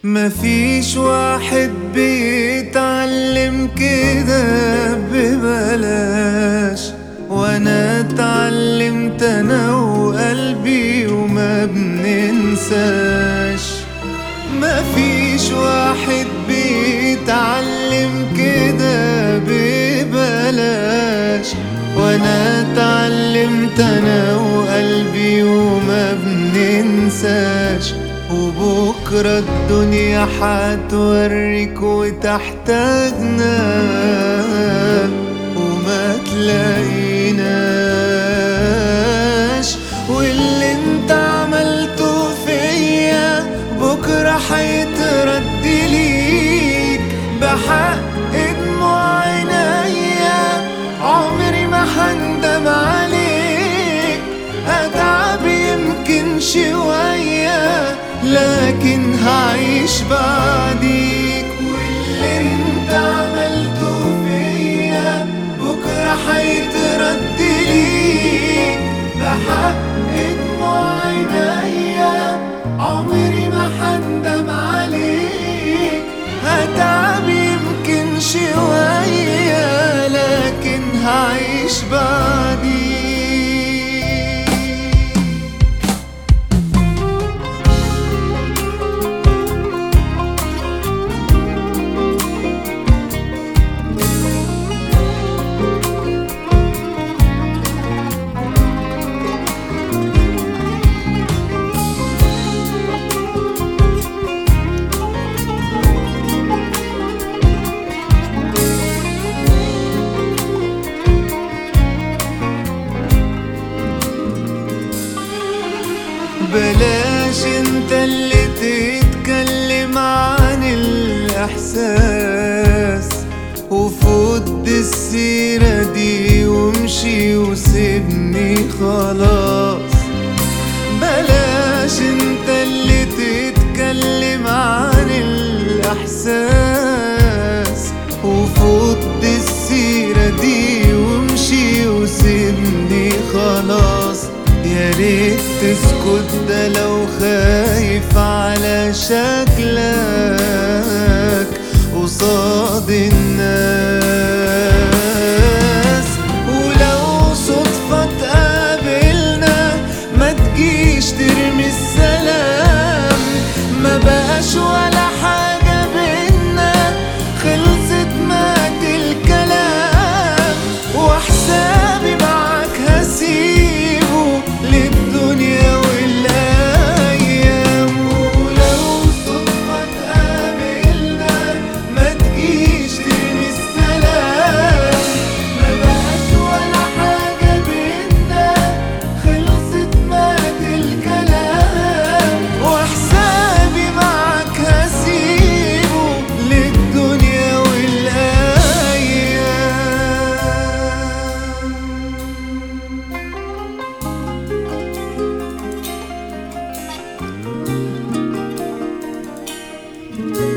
مفيش واحد بيتعلم كده ببلاش وانا اتعلمت انا وقلبي وما بننساش مفيش واحد بيتعلم كده ببلاش وانا اتعلمت انا وقلبي وما بننساش وبكرة الدنيا حتوريك وتحتاجنا وما تلاقيناش واللي انت عملته فيا بكرة حيترد ليك بحق دموع عينيا عمري ما هندم عليك اتعب يمكن شوية لكن هعيش بعديك واللي انت عملته فيا بكرة حيترد ليك بحق دموع عينيا عمري ما هندم عليك هتعب يمكن شوية لكن هعيش بعديك بلاش انت اللي تتكلم عن الاحساس وفض السيرة دي وامشي وسيبني خلاص بلاش انت اللي تتكلم عن الاحساس وفض السيرة دي وامشي وسيبني خلاص يا ريت تسكت ده لو خايف على شكلك قصاد الناس ولو صدفة تقابلنا ما تجيش ترمي السلام ما بقاش ولا حاجة بينا خلصت مات الكلام وحسابي معاك هسيبه للدنيا والأيام ولو صدفة تقابلنا ما تجيش ترمي السلام ما بقاش ولا حاجة بينا خلصت مات الكلام وحسابي معاك هسيبه للدنيا والأيام thank you